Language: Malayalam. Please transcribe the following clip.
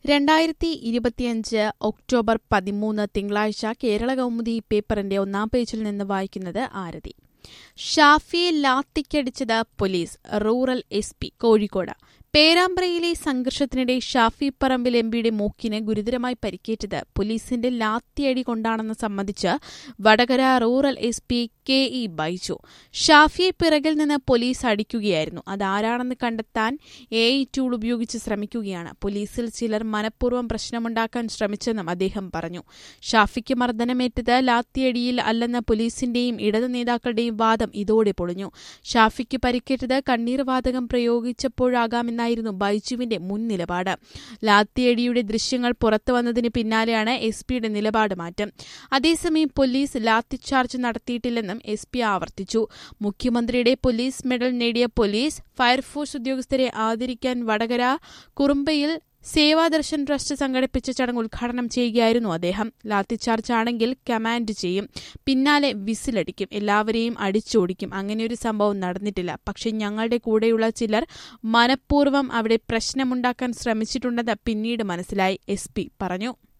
രണ്ടായിരത്തി ഇരുപത്തിയഞ്ച് ഒക്ടോബർ പതിമൂന്ന് തിങ്കളാഴ്ച കേരള കൗമുദി പേപ്പറിന്റെ ഒന്നാം പേജിൽ നിന്ന് വായിക്കുന്നത് ആരതി ഷാഫിയെ ലാത്തിക്കടിച്ചത് police rural S P Kozhikode പേരാമ്പ്രയിലെ സംഘർഷത്തിനിടെ ഷാഫി പറമ്പിൽ എംപിയുടെ മൂക്കിന് ഗുരുതരമായി പരിക്കേറ്റത് പോലീസിന്റെ ലാത്തിയടി കൊണ്ടാണെന്ന് സംബന്ധിച്ച് Vadakara rural S P K E Baiju ഷാഫിയെ പിറകിൽ നിന്ന് പോലീസ് അടിക്കുകയായിരുന്നു അതാരാണെന്ന് കണ്ടെത്താൻ എ ഐ ടൂൾ ഉപയോഗിച്ച് ശ്രമിക്കുകയാണ് പോലീസിൽ ചിലർ മനഃപൂർവ്വം പ്രശ്നമുണ്ടാക്കാൻ ശ്രമിച്ചെന്നും അദ്ദേഹം പറഞ്ഞു ഷാഫിക്ക് മർദ്ദനമേറ്റത് ലാത്തിയടിയിൽ അല്ലെന്ന പോലീസിന്റെയും ഇടതു നേതാക്കളുടെയും വാദം ഇതോടെ പൊളിഞ്ഞു ഷാഫിക്ക് പരിക്കേറ്റത് കണ്ണീർ വാതകം പ്രയോഗിച്ചപ്പോഴാകാമെന്നായിരുന്നു ബൈജുവിന്റെ മുൻ നിലപാട് ലാത്തിയടിയുടെ ദൃശ്യങ്ങൾ പുറത്തുവന്നതിന് പിന്നാലെയാണ് എസ് പിയുടെ നിലപാട് മാറ്റം അതേസമയം പോലീസ് ലാത്തിചാർജ് നടത്തിയിട്ടില്ലെന്നും എസ് പി ആവർത്തിച്ചു മുഖ്യമന്ത്രിയുടെ പോലീസ് മെഡൽ നേടിയ പോലീസ് ഫയർഫോഴ്സ് ഉദ്യോഗസ്ഥരെ ആദരിക്കാൻ വടകര കുറുമ്പയിൽ സേവാദർശൻ ട്രസ്റ്റ് സംഘടിപ്പിച്ച ചടങ്ങ് ഉദ്ഘാടനം ചെയ്യുകയായിരുന്നു അദ്ദേഹം ലാത്തിചാർജ് ആണെങ്കിൽ കമാൻഡ് ചെയ്യും പിന്നാലെ വിസിലടിക്കും എല്ലാവരെയും അടിച്ചോടിക്കും അങ്ങനെയൊരു സംഭവം നടന്നിട്ടില്ല പക്ഷെ ഞങ്ങളുടെ കൂടെയുള്ള ചിലർ മനഃപൂർവ്വം അവിടെ പ്രശ്നമുണ്ടാക്കാൻ ശ്രമിച്ചിട്ടുണ്ടെന്ന് പിന്നീട് മനസ്സിലായി എസ് പറഞ്ഞു